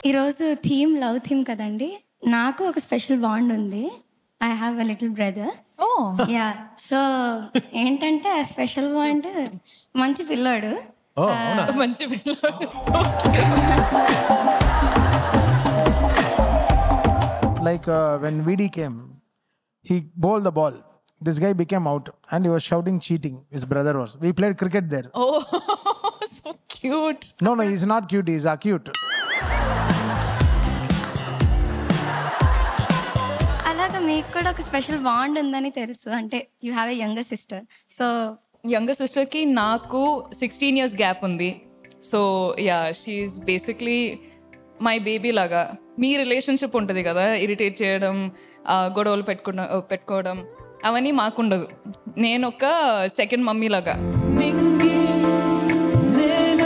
ఈరోజు theme love theme కదండి నాకు ఒక స్పెషల్ బాండ్ ఉంది I have a little brother oh yeah so ఏంటంటే ఆ స్పెషల్ బాండ్ మంచి పిల్లోడు ఓ అవునా మంచి పిల్లోడు like uh, when VD came, he bowled the ball. This guy became out and he was shouting cheating. His brother was. We played cricket there. Oh so cute No, no, he's not cute. He's acute. అలాగా మీకు కూడా ఒక special bond ఉందని తెలుసు అంటే you have a younger sister so younger సిస్టర్కి నాకు sixteen years gap ఉంది so yeah she's basically my baby లాగా మీ రిలేషన్షిప్ ఉంటుంది కదా ఇరిటేట్ చేయడం ఆ, గొడవలు పెట్టుకున్న పెట్టుకోవడం అవన్నీ మాకుండదు నేను ఒక సెకండ్ మమ్మీ లాగా నింగి నేల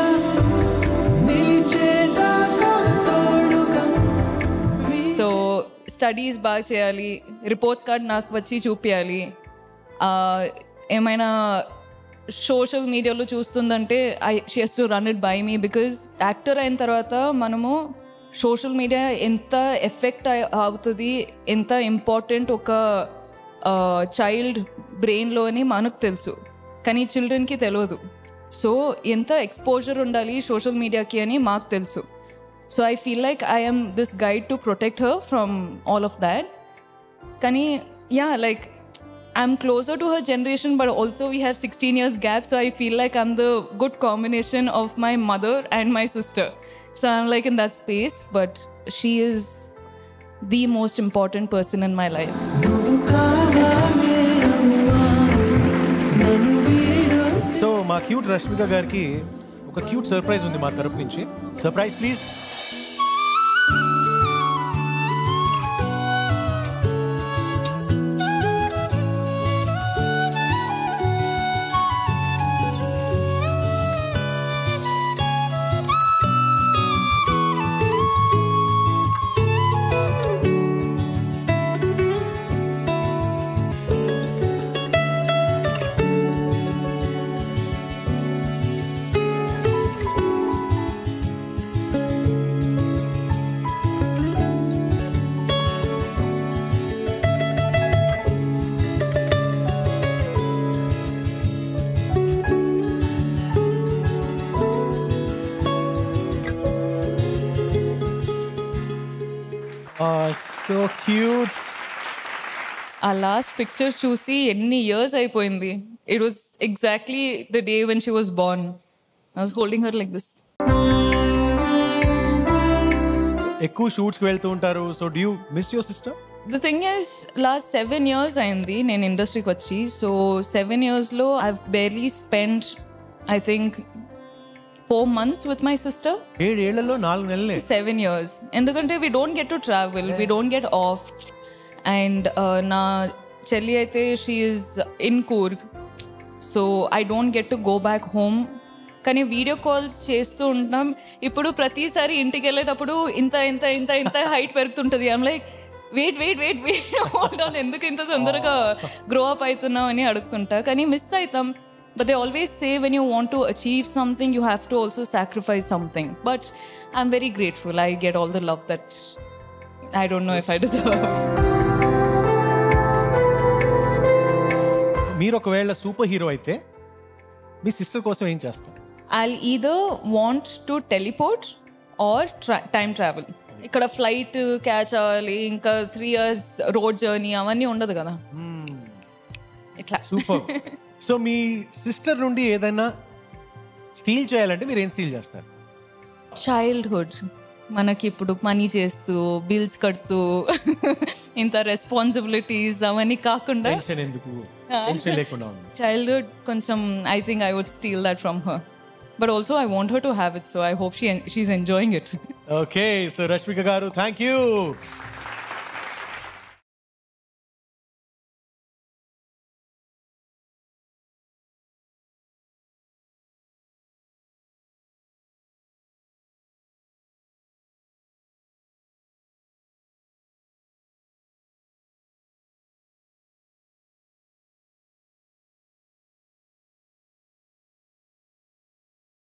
నిలిచేదాకా తోడుగా సో స్టడీస్ బాగా చేయాలి రిపోర్ట్స్ కార్డ్ నాకు వచ్చి చూపించాలి ఆ, ఏమైనా సోషల్ మీడియాలో చూస్తుందంటే I she's to run it by me because actor అయిన తర్వాత మనము సోషల్ మీడియా ఎంత ఎఫెక్ట్ అవుతుంది ఎంత ఇంపార్టెంట్ ఒక చైల్డ్ బ్రెయిన్లో అని మనకు తెలుసు కానీ చిల్డ్రన్కి తెలియదు సో ఎంత ఎక్స్పోజర్ ఉండాలి సోషల్ మీడియాకి అని మాకు తెలుసు so I feel like I am this guide to protect her from all of that కానీ yeah like I'm closer to her generation but also we have sixteen years gap so I feel like I'm the good combination of my mother and my sister so I'm like in that space but she is the most important person in my life నువ్వు కావాలే అమ్మా నన్ను వీడు so మా cute Rashmika గారికి ఒక cute surprise ఉంది మా తరపు నుంచి సర్ప్రైజ్ ప్లీజ్ సో క్యూట్ ఆ లాస్ట్ పిక్చర్ చూసి ఎన్ని ఇయర్స్ అయిపోయింది it was exactly the day when she was born I was holding her like this ఎక్కువ షూట్స్కి వెళ్తూ ఉంటారు so do you miss your sister the thing is last seven years అయింది నేను ఇండస్ట్రీకి వచ్చి సో సెవెన్ ఇయర్స్లో I barely spend I think four months with my sister ఏడేళ్లలో నాలుగు నెలలే సెవెన్ ఇయర్స్ ఎందుకంటే we don't get to travel we don't get off and నా చెల్లి అయితే she's in Coorg so I don't get to go back home కానీ video calls చేస్తూ ఉంటాం ఇప్పుడు ప్రతిసారి ఇంటికి వెళ్ళేటప్పుడు ఇంత ఇంత ఇంత ఇంత హైట్ పెరుగుతుంటుంది I'm like wait wait wait wait hold on ఎందుకు ఇంత తొందరగా గ్రో అప్ అవుతున్నావు అని అడుగుతుంటా కానీ మిస్ అవుతాం but they always say when you want to achieve something you have to also sacrifice something but I'm very grateful I get all the love that I don't know if I deserve మీరు ఒకవేళ super hero అయితే మీ sister కోసం ఏం చేస్తారు I'll either want to teleport or time travel ఇక్కడ flight catch అవ్వాలి ఇంకా three years road journey అవన్నీ ఉండదు కదా ఇట్లా సూపర్ సో మీ సిస్టర్ నుండి ఏదైనా స్టీల్ చేయాలంటే మీరు ఏం స్టీల్ చేస్తారు చైల్డ్హుడ్ మనకి ఇప్పుడు మనీ చేస్తూ బిల్స్ కడుతూ ఇంత రెస్పాన్సిబిలిటీస్ అవన్నీ కాకుండా టెన్షన్ ఎందుకు టెన్షన్ లేకుండా ఉంది చైల్డ్హుడ్ కొంచెం I think I would steal that from her but also I want her to have it so I hope she she's enjoying it okay so Rashmika గారు థ్యాంక్ యూ